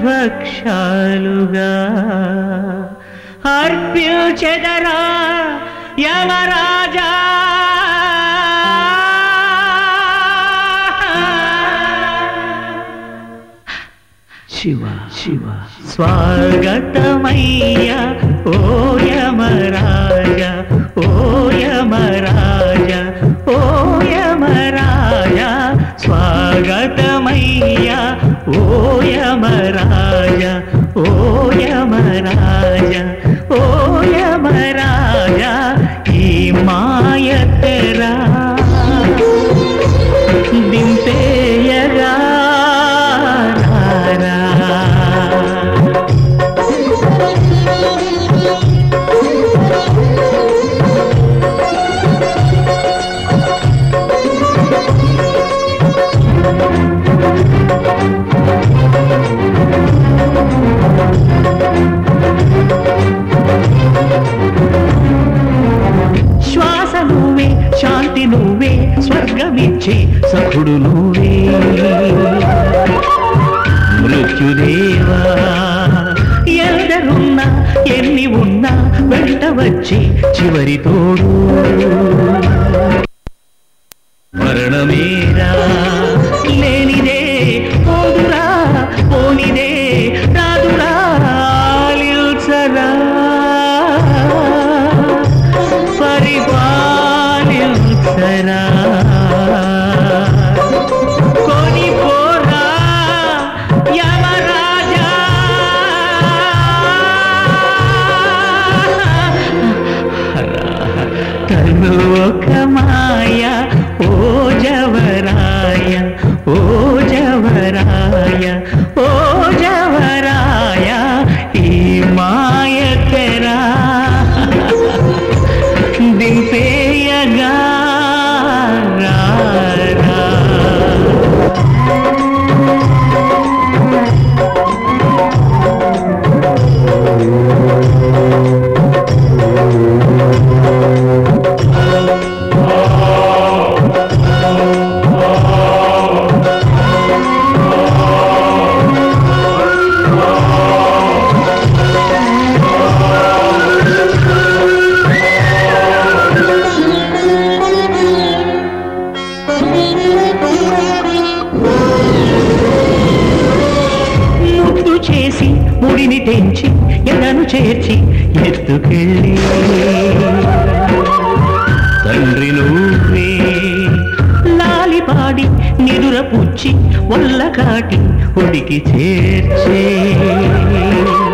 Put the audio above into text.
భక్షాలుగా అర్పించెదరా యమరాజా శివ శివ స్వాగతమయ్య ఓ యమరాజ ఓ యమరాజ ఓ యమరాజ స్వాగతమయ్య ఓ యమరాజ ఓ యమరాజ ఓ యమరాజ ఈ మాయ తెరా దింపేయగా రారా. శ్వాస నువ్వే శాంతి నువ్వే స్వర్గమిచ్చే సఖుడు నువ్వే మృత్యుదేవా ఎందరున్నా ఎన్ని ఉన్నా వెంట వచ్చి చివరి తోడు మరణమేరా లేనిదే పోదురా పోనిదే రాదురా ఆలిల్చరా పరిపాలించరా కొని పోరా యమరాజా తను ఒక మాయ ఓ జవరాయ ఓ జవరాయ ఓ జవరాయ ఈ మాయ తెరా దింపేయగా రారా. ముద్దు చేసి ముడిని తెంచి ఎదను చేర్చి ఎత్తుకెళ్ళి తండ్రి నువ్వే లాలిపాడి నిదుర పుచ్చి వల్ల కాటి ఒడికి చేర్చే